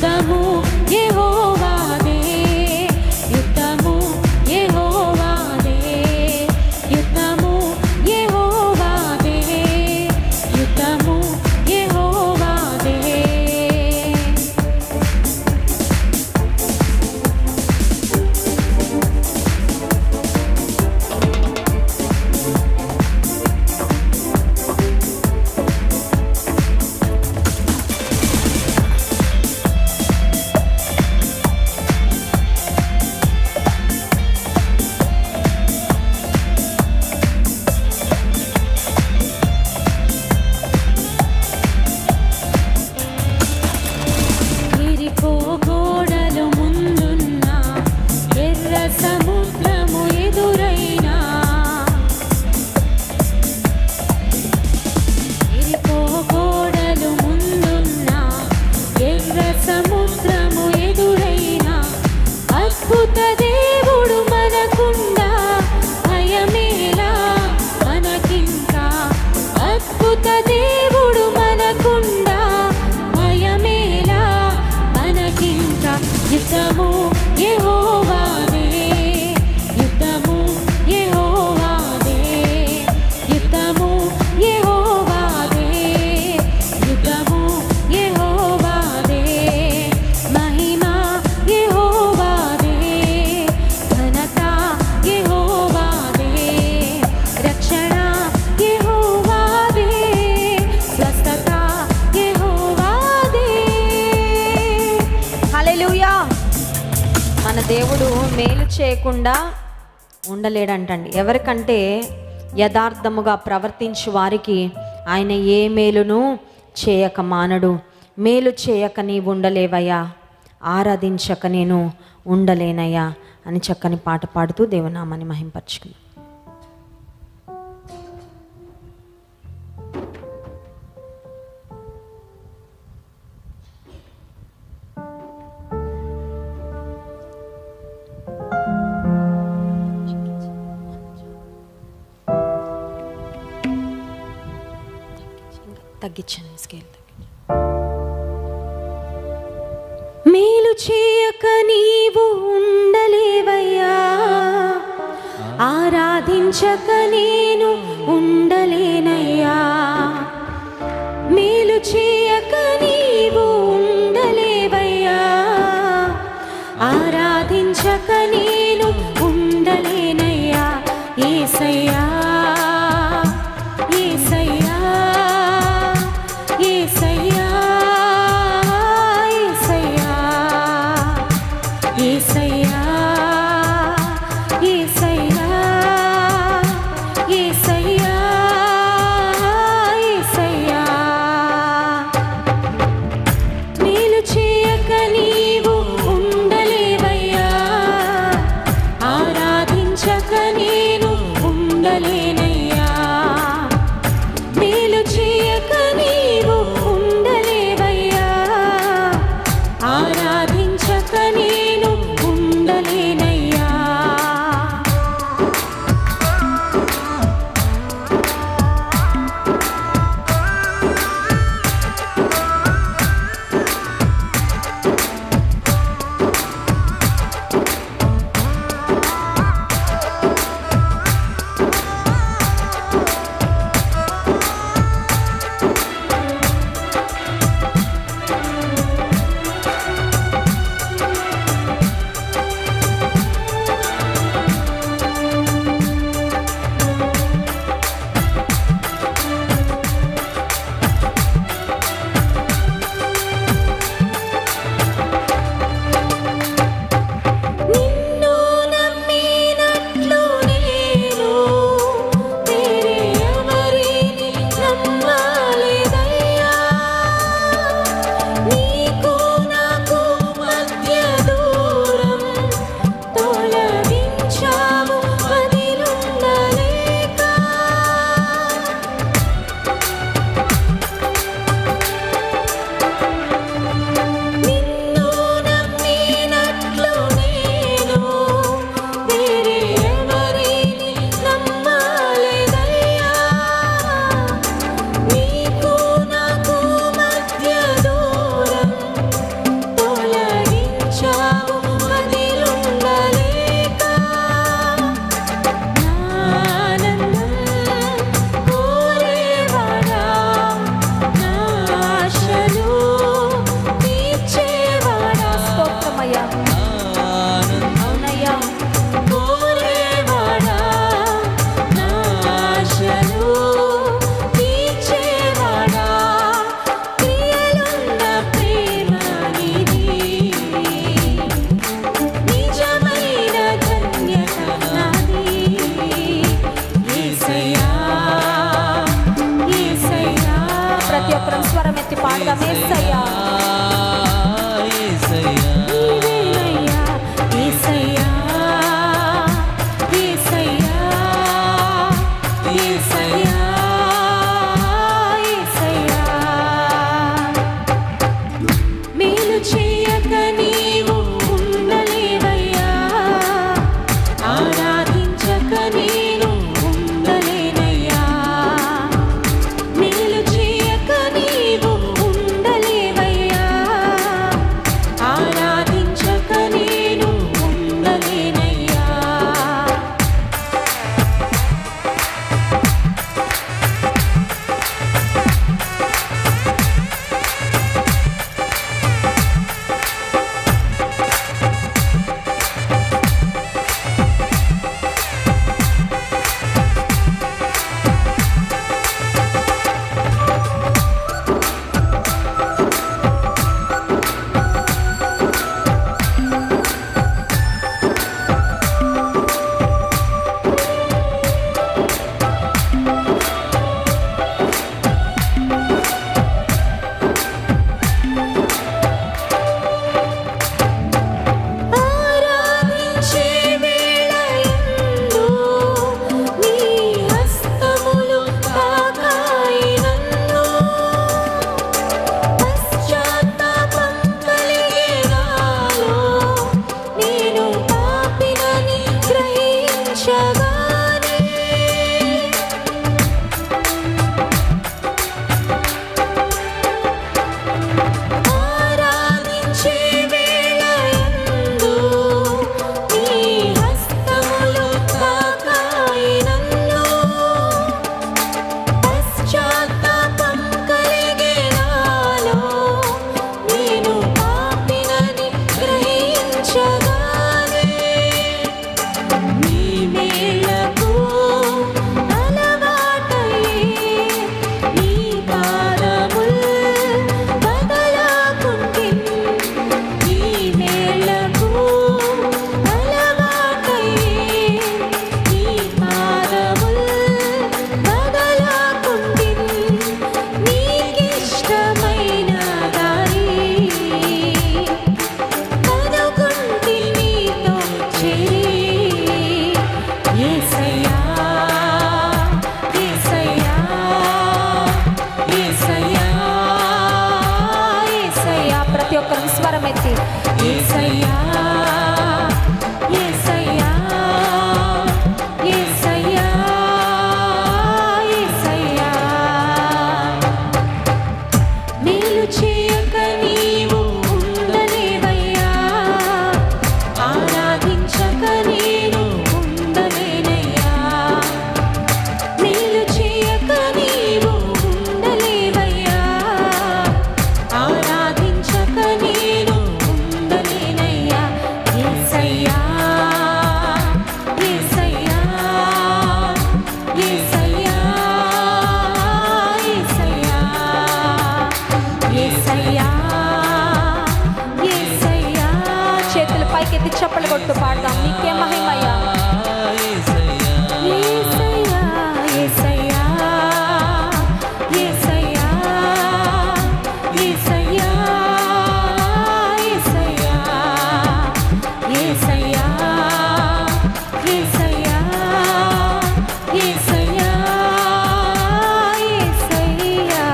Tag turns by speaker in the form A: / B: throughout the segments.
A: యుద్ధము యెహోవాదే యుద్ధము యెహోవాదే యుద్ధము యెహోవాదే యుద్ధము యెహోవాదే ఎరికో గోడలు ముందున్న ఎర్ర సముద్రము ఎదురైనా ఎరికో గోడలు ముందున్న ఎర్ర సముద్రము ఎదురైనా అద్భుత దేవుడు మనకుండా భయమేలా మనకింకా అద్భుత దేవుడు మనకుండా భయమేలా మనకింకా యుద్ధము యెహోవాదే యుద్ధము యెహోవాదే యుద్ధము యెహోవాదే యుద్ధము యెహోవాదే మహిమ యెహోవాదే ఘనత యెహోవాదే రక్షణ యెహోవాదే స్వస్థత యెహోవాదే
B: హల్లెలూయా మన దేవుడు మేలు చేయకుండా ఉండలేడంటండి ఎవరికంటే యథార్థముగా ప్రవర్తించు వారికి ఆయన ఏ మేలును చేయక మానడు మేలు చేయక నీవు ఉండలేవయ్యా ఆరాధించక నేను ఉండలేనయ్యా అని చక్కని పాట పాడుతూ దేవనామాన్ని మహింపరచుకున్నాను తగ్గించండి స్కేల్
A: మేలు చేయక నీవు ఉండలేవయ్యా ఆరాధించక నేను ఉండలేనయ్యా మేలు చేయక నీవు ఉండలేవయ్యా ఆరాధించక నేను ఉండలేనయ్యా ఏసయ్యా ఏసయ్యా ఏసయ్యా ఏసయ్యా ఏసయ్యా ఏసయ్యా ఏసయ్యా ఏసయ్యా మేలు చేయక నీవు ఉండలేవయ్యా ఆరాధించక నేను ఉండలేనయ్యా మేలు చేయక నీవు ఉండలేవయ్యా ఆరాధించక నేను ఉండలేనయ్యా
B: చప్పలు కొట్టు పాడదాం నీకే మహిమయ్యా
A: యేసయ్యా యేసయ్యా యేసయ్యా యేసయ్యా యేసయ్యా యేసయ్యా యేసయ్యా యేసయ్యా యేసయ్యా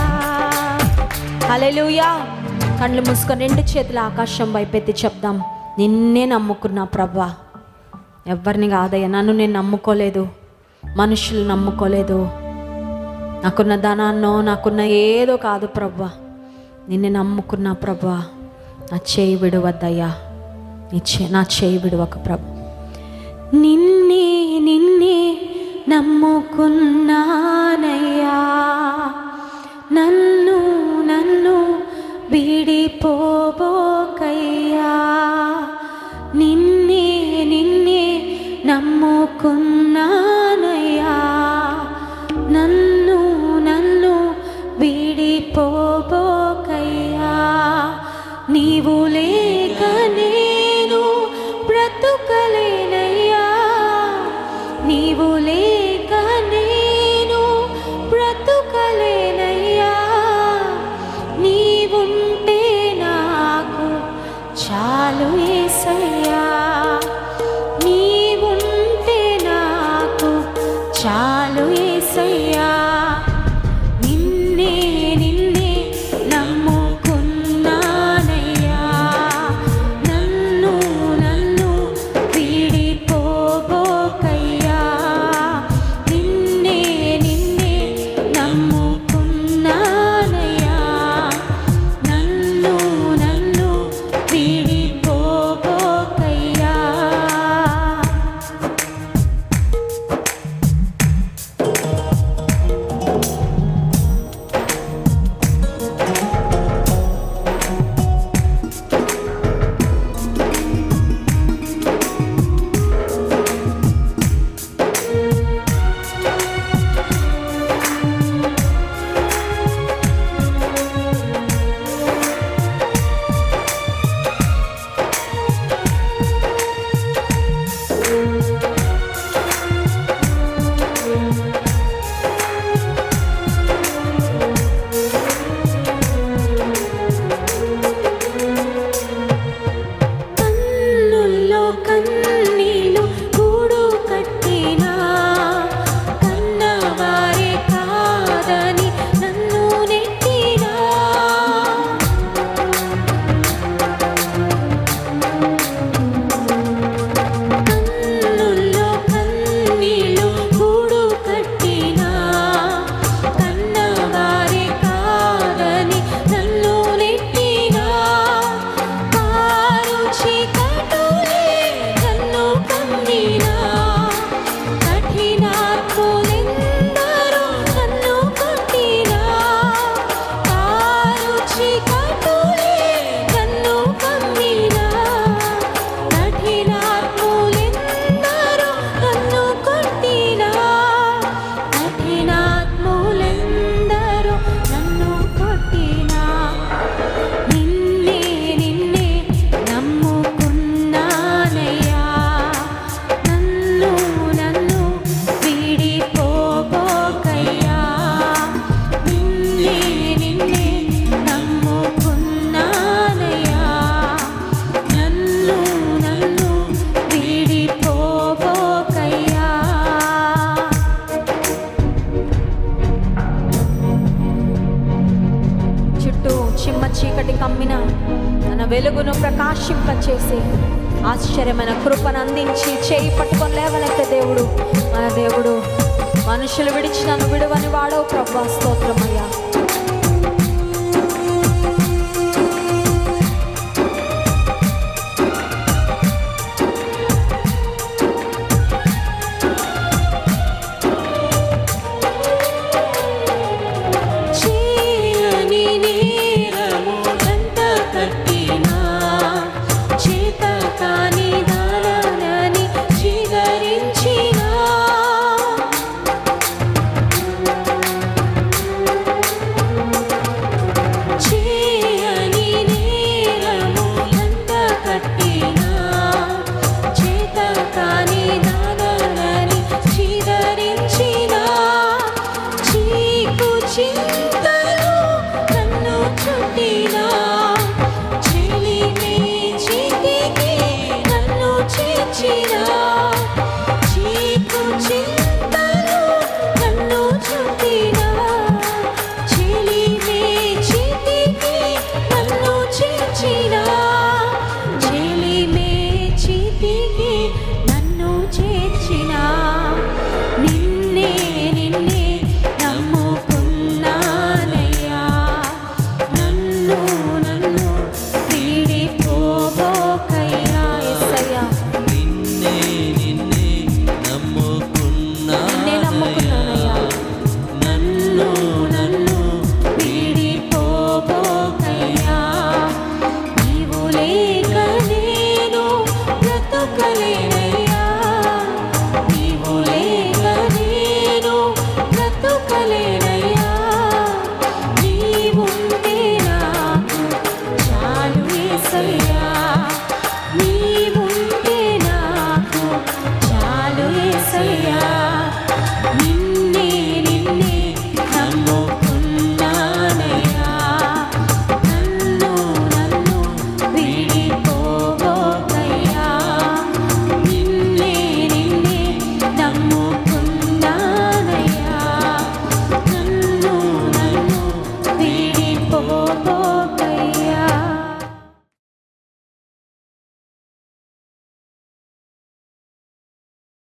B: హల్లెలూయా కళ్ళు మూసుకొని రెండు చేతుల ఆకాశం వైపెత్తి చెప్దాం నిన్నే నమ్ముకున్నా ప్రభా ఎవరిని కాదయ్యా నన్ను నేను నమ్ముకోలేదు మనుషులు నమ్ముకోలేదు నాకున్న ధనాన్నో నాకున్న ఏదో కాదు ప్రభా నిన్ను నమ్ముకున్నా ప్రభా నా చేయి విడవద్దయ్యా నీ చే నా చేయి విడవక ప్రభు
A: నిన్నే నిన్నే నమ్ముకున్నానయ్యా నన్ను నన్ను విడిపోబోకయ్యా నిన్నే నిన్నే నమ్ముకున్నానయ్యా నన్ను నన్ను విడిపోబోకయ్యా నీవు లేక నేను బ్రతుకలేనయ్యా నీవు లేక నేను బ్రతుకలేనయ్యా నీవుంటే నాకు చాలు ఏసయ్యా నీవుంటే నాకు చాలు ఏసయ్యా నిన్నే నిన్నే నమ్ముకున్నానయ్యా నన్ను నన్ను వీడిపోబోకయ్యా నిన్నే నిన్నే నమ్ముకున్నానయ్యా నన్ను నన్ను వీడిపోబోకయ్యా కన్నుల్లో కన్నీళ్ళు గూడు కట్టినా కన్నవారే కాదని నన్ను నెట్టినా కన్నుల్లో కన్నీళ్ళు గూడు కట్టినా కన్నవారే కాదని నన్ను నెట్టినా కారు చీకటులే నన్ను కమ్మినా కఠినాత్ములెందరూ నన్ను కొట్టినా కారు చీకటులే నన్ను కమ్మినా కఠినాత్ములెందరూ నన్ను కొట్టినా కఠినాత్ములెందరూ నన్ను కొట్టినా నిన్నే నిన్నే నమ్ముకున్నానయ్యా నన్ను నన్ను వీడిపోబోకయ్యా నిన్నే నిన్నే నమ్ముకున్నానయ్యా నన్ను నన్ను వీడిపోబోకయ్యా
B: చుట్టూ చిమ్మ చీకటి కమ్మిన తన వెలుగును ప్రకాశింపచేసి ఆశ్చర్యమైన కృపను అందించి చేయి పట్టుకొని లేవనెత్తే దేవుడు మన దేవుడు మనుషులు విడిచి నన్ను విడువని వాడవు ప్రభా స్తోత్రమయ్యా